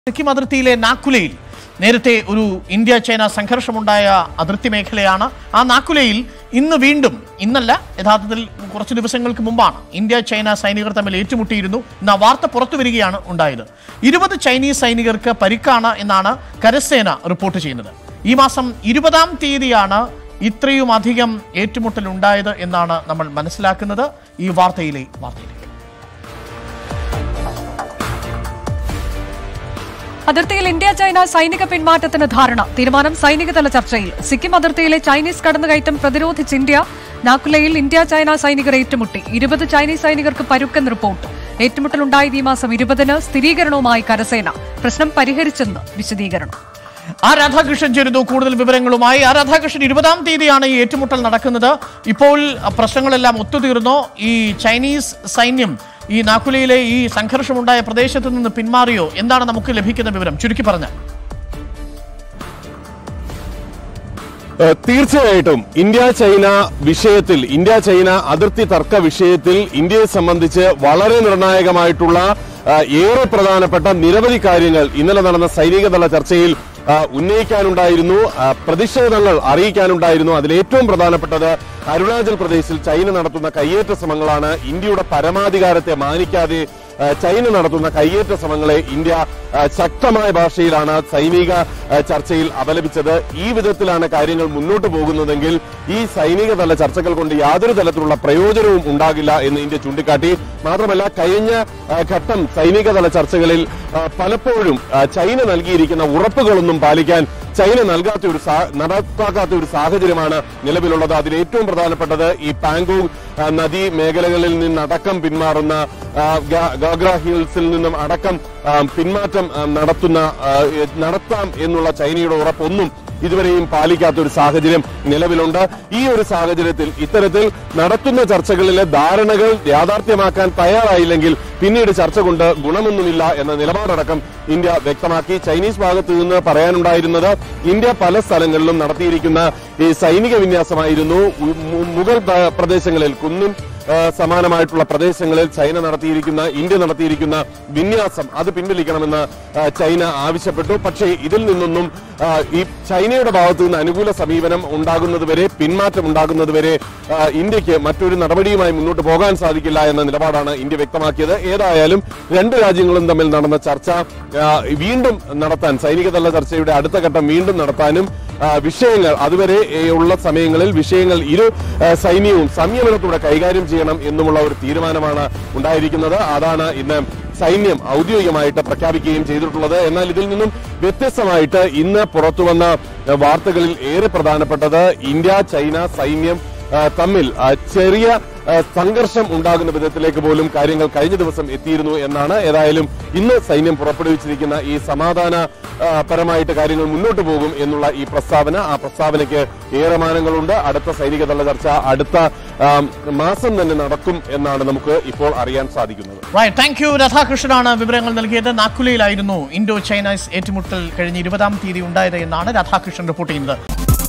സിക്കിം അതിർത്തിയിലെ നാക്കുലയിൽ നേരത്തെ ഒരു ഇന്ത്യ ചൈന സംഘർഷമുണ്ടായ അതിർത്തി മേഖലയാണ് ആ നാക്കുലയിൽ ഇന്ന് വീണ്ടും ഇന്നല്ല യഥാർത്ഥത്തിൽ കുറച്ച് ദിവസങ്ങൾക്ക് മുമ്പാണ് ഇന്ത്യ ചൈന സൈനികർ തമ്മിൽ ഏറ്റുമുട്ടിയിരുന്നു ഇന്ന് ആ വാർത്ത പുറത്തു വരികയാണ് ഉണ്ടായത് ഇരുപത് ചൈനീസ് സൈനികർക്ക് പരിക്കാണ് എന്നാണ് കരസേന റിപ്പോർട്ട് ചെയ്യുന്നത് ഈ മാസം ഇരുപതാം തീയതിയാണ് ഇത്രയും അധികം ഏറ്റുമുട്ടൽ ഉണ്ടായത് എന്നാണ് നമ്മൾ മനസ്സിലാക്കുന്നത് ഈ വാർത്തയിലെ വാർത്തയിലേക്ക് അതിർത്തിയിൽ ഇന്ത്യ ചൈന സൈനിക പിന്മാറ്റത്തിന് ധാരണ തീരുമാനം സൈനികതല ചർച്ചയിൽ സിക്കിം അതിർത്തിയിലെ ചൈനീസ് കടന്നുകയറ്റം പ്രതിരോധിച്ച് ഇന്ത്യ നാക്കുലയിൽ ഇന്ത്യ ചൈന സൈനികർ ഏറ്റുമുട്ടി ഇരുപത് ചൈനീസ് സൈനികർക്ക് പരുക്കെന്ന് റിപ്പോർട്ട് ഏറ്റുമുട്ടലുണ്ടായത് ഈ മാസം ഇരുപതിന് സ്ഥിരീകരണവുമായി കരസേന പ്രശ്നം പരിഹരിച്ചെന്ന് വിശദീകരണം ആ രാധാകൃഷ്ണൻ ചേരുന്നു കൂടുതൽ വിവരങ്ങളുമായി ആ രാധാകൃഷ്ണൻ ഇരുപതാം തീയതിയാണ് ഈ ഏറ്റുമുട്ടൽ നടക്കുന്നത് ഇപ്പോൾ പ്രശ്നങ്ങളെല്ലാം ഒത്തുതീർന്നോ ഈ ചൈനീസ് സൈന്യം ഈ നാക്കുലയിലെ ഈ സംഘർഷമുണ്ടായ പ്രദേശത്ത് നിന്ന് പിന്മാറിയോ എന്താണ് നമുക്ക് ലഭിക്കുന്ന വിവരം ചുരുക്കി പറഞ്ഞാൽ ഏഹ് തീർച്ചയായിട്ടും ഇന്ത്യ ചൈന വിഷയത്തിൽ ഇന്ത്യ ചൈന അതിർത്തി തർക്ക വിഷയത്തിൽ ഇന്ത്യയെ സംബന്ധിച്ച് വളരെ നിർണായകമായിട്ടുള്ള ആ, ഏറെ പ്രധാനപ്പെട്ട നിരവധി കാര്യങ്ങൾ ഇന്നലെ നടന്ന സൈനികതല ചർച്ചയിൽ ആ, ഉന്നയിക്കാനുണ്ടായിരുന്നു ആ, പ്രതിഷേധങ്ങൾ അറിയിക്കാനുണ്ടായിരുന്നു അതിൽ ഏറ്റവും പ്രധാനപ്പെട്ടത് അരുണാചൽ പ്രദേശിൽ ചൈന നടത്തുന്ന കയ്യേറ്റ ശ്രമങ്ങളാണ് ഇന്ത്യയുടെ പരമാധികാരത്തെ മാനിക്കാതെ ആ, ചൈന നടത്തുന്ന കയ്യേറ്റ ശ്രമങ്ങളെ ഇന്ത്യ ആ, ശക്തമായ ഭാഷയിലാണ് സൈനിക ആ, ചർച്ചയിൽ അപലപിച്ചത് ഈ വിധത്തിലാണ് കാര്യങ്ങൾ മുന്നോട്ട് പോകുന്നതെങ്കിൽ ഈ സൈനിക തല ചർച്ചകൾ കൊണ്ട് യാതൊരു തരത്തിലുള്ള പ്രയോജനവും ഉണ്ടാകില്ല എന്ന് ഇന്ത്യ ചൂണ്ടിക്കാട്ടി മാത്രമല്ല കഴിഞ്ഞ ആ, ഘട്ടം സൈനിക തല ചർച്ചകളിൽ ആ, പലപ്പോഴും ആ, ചൈന നൽകിയിരിക്കുന്ന ഉറപ്പുകളൊന്നും പാലിക്കാൻ ചൈന നൽകാത്ത ഒരു സാ- നടപ്പാക്കാത്ത ഒരു സാഹചര്യമാണ് നിലവിലുള്ളത് അതിൽ ഏറ്റവും പ്രധാനപ്പെട്ടത് ഈ പാങ്കോങ് ആ, നദീ മേഖലകളിൽ നിന്നടക്കം പിന്മാറുന്ന ആ, ഗ- ഗാഗ്ര ഹിൽസിൽ നിന്നും അടക്കം ആ, പിന്മാറ്റം ആ, നടത്തുന്ന ആ, എ- നടത്താം എന്നുള്ള ചൈനയുടെ ഉറപ്പൊന്നും ഇതുവരെയും പാലിക്കാത്ത ഒരു സാഹചര്യം നിലവിലുണ്ട് ഈ ഒരു സാഹചര്യത്തിൽ ഇത്തരത്തിൽ നടത്തുന്ന ചർച്ചകളിലെ ധാരണകൾ യാഥാർത്ഥ്യമാക്കാൻ തയ്യാറായില്ലെങ്കിൽ പിന്നീട് ചർച്ച കൊണ്ട് ഗുണമൊന്നുമില്ല എന്ന നിലപാടടക്കം ഇന്ത്യ വ്യക്തമാക്കി ചൈനീസ് ഭാഗത്ത് നിന്ന് പറയാനുണ്ടായിരുന്നത് ഇന്ത്യ പല സ്ഥലങ്ങളിലും നടത്തിയിരിക്കുന്ന ഈ സൈനിക വിന്യാസമായിരുന്നു ഉ- മു- മുഗൾ പ്ര- പ്രദേശങ്ങളിൽ കുന്നും ആ, സമാനമായിട്ടുള്ള പ്രദേശങ്ങളിൽ ചൈന നടത്തിയിരിക്കുന്ന ഇന്ത്യ നടത്തിയിരിക്കുന്ന വിന്യാസം അത് പിൻവലിക്കണമെന്ന് ആ, ചൈന ആവശ്യപ്പെട്ടു പക്ഷേ ഇതിൽ നിന്നൊന്നും ആ, ഈ ചൈനയുടെ ഭാഗത്തു നിന്ന് അനുകൂല സമീപനം ഉണ്ടാകുന്നതുവരെ പിന്മാറ്റം ഉണ്ടാകുന്നതുവരെ ആ, ഇന്ത്യക്ക് മറ്റൊരു നടപടിയുമായി മുന്നോട്ട് പോകാൻ സാധിക്കില്ല എന്ന നിലപാടാണ് ഇന്ത്യ വ്യക്തമാക്കിയത് ഏതായാലും രണ്ട് രാജ്യങ്ങളും തമ്മിൽ നടന്ന ചർച്ച ആ, വീണ്ടും നടത്താൻ സൈനികതല ചർച്ചയുടെ അടുത്ത ഘട്ടം വീണ്ടും നടത്താനും ആ, വിഷയങ്ങൾ അതുവരെ ഏ, ഉള്ള സമയങ്ങളിൽ വിഷയങ്ങൾ ഇരു ആ, സൈന്യവും സംയമനത്തോടെ കൈകാര്യം ചെയ്യണം എന്നുമുള്ള ഒരു തീരുമാനമാണ് ഉണ്ടായിരിക്കുന്നത് അതാണ് ഇന്ന് സൈന്യം ഔദ്യോഗികമായിട്ട് പ്രഖ്യാപിക്കുകയും ചെയ്തിട്ടുള്ളത് എന്നാൽ ഇതിൽ നിന്നും വ്യത്യസ്തമായിട്ട് ഇന്ന് പുറത്തുവന്ന ആ, വാർത്തകളിൽ ഏറെ പ്രധാനപ്പെട്ടത് ഇന്ത്യ ചൈന സൈന്യം ആ, തമ്മിൽ ആ, ചെറിയ ആ, സംഘർഷം ഉണ്ടാകുന്ന വിധത്തിലേക്ക് പോലും കാര്യങ്ങൾ കഴിഞ്ഞ ദിവസം എത്തിയിരുന്നു എന്നാണ് ഏതായാലും ഇന്ന് സൈന്യം പുറപ്പെടുവിച്ചിരിക്കുന്ന ഈ സമാധാന ആ, പരമായിട്ട് കാര്യങ്ങൾ മുന്നോട്ട് പോകും എന്നുള്ള ഈ പ്രസ്താവന ആ പ്രസ്താവനയ്ക്ക് ഏറെ മാനങ്ങളുണ്ട് അടുത്ത സൈനിക തല ചർച്ച അടുത്ത ആ, മാസം തന്നെ നടക്കും എന്നാണ് നമുക്ക് ഇപ്പോൾ അറിയാൻ സാധിക്കുന്നത് റൈറ്റ് താങ്ക് യു രാധാകൃഷ്ണനാണ് വിവരങ്ങൾ നൽകിയത് നാക്കുലയിലായിരുന്നു ഇൻഡോ ചൈനീസ് ഏറ്റുമുട്ടൽ കഴിഞ്ഞ ഇരുപതാം തീയതി ഉണ്ടായത് എന്നാണ് രാധാകൃഷ്ണൻ റിപ്പോർട്ട് ചെയ്യുന്നത്